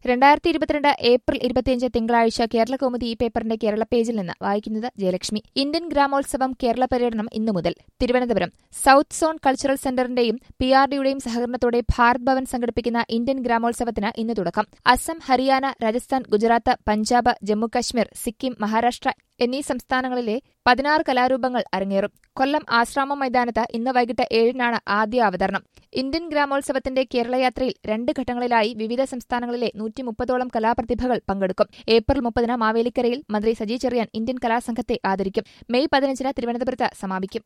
രണ്ടായിരത്തി ഇരുപത്തിരണ്ട് ഏപ്രിൽ ഇരുപത്തിയഞ്ച് തിങ്കളാഴ്ച കേരള കൗമുദി ഈ പേപ്പറിന്റെ കേരള പേജിൽ നിന്ന് വായിക്കുന്നത് ജയലക്ഷ്മി ഇന്ത്യൻ ഗ്രാമോത്സവം കേരള പര്യടനം ഇന്നു മുതൽ തിരുവനന്തപുരം സൌത്ത് സോൺ കൾച്ചറൽ സെന്ററിന്റെയും പി ആർ ഡിയുടെയും സഹകരണത്തോടെ ഭാരത് ഭവൻ സംഘടിപ്പിക്കുന്ന ഇന്ത്യൻ ഗ്രാമോത്സവത്തിന് ഇന്ന് തുടക്കം അസം ഹരിയാന രാജസ്ഥാൻ ഗുജറാത്ത് പഞ്ചാബ് ജമ്മുകശ്മീർ സിക്കിം മഹാരാഷ്ട്ര എന്നീ സംസ്ഥാനങ്ങളിലെ പതിനാറ് കലാരൂപങ്ങൾ അരങ്ങേറും കൊല്ലം ആശ്രാമം മൈതാനത്ത് ഇന്ന് വൈകിട്ട് ഏഴിനാണ് ആദ്യ അവതരണം ഇന്ത്യൻ ഗ്രാമോത്സവത്തിന്റെ കേരളയാത്രയിൽ രണ്ട് ഘട്ടങ്ങളിലായി വിവിധ സംസ്ഥാനങ്ങളിലെ നൂറ്റി മുപ്പതോളം കലാപ്രതിഭകൾ പങ്കെടുക്കും ഏപ്രിൽ മുപ്പതിന് മാവേലിക്കരയിൽ മന്ത്രി സജി ചെറിയാൻ ഇന്ത്യൻ കലാസംഘത്തെ ആദരിക്കും മെയ് പതിനഞ്ചിന് തിരുവനന്തപുരത്ത് സമാപിക്കും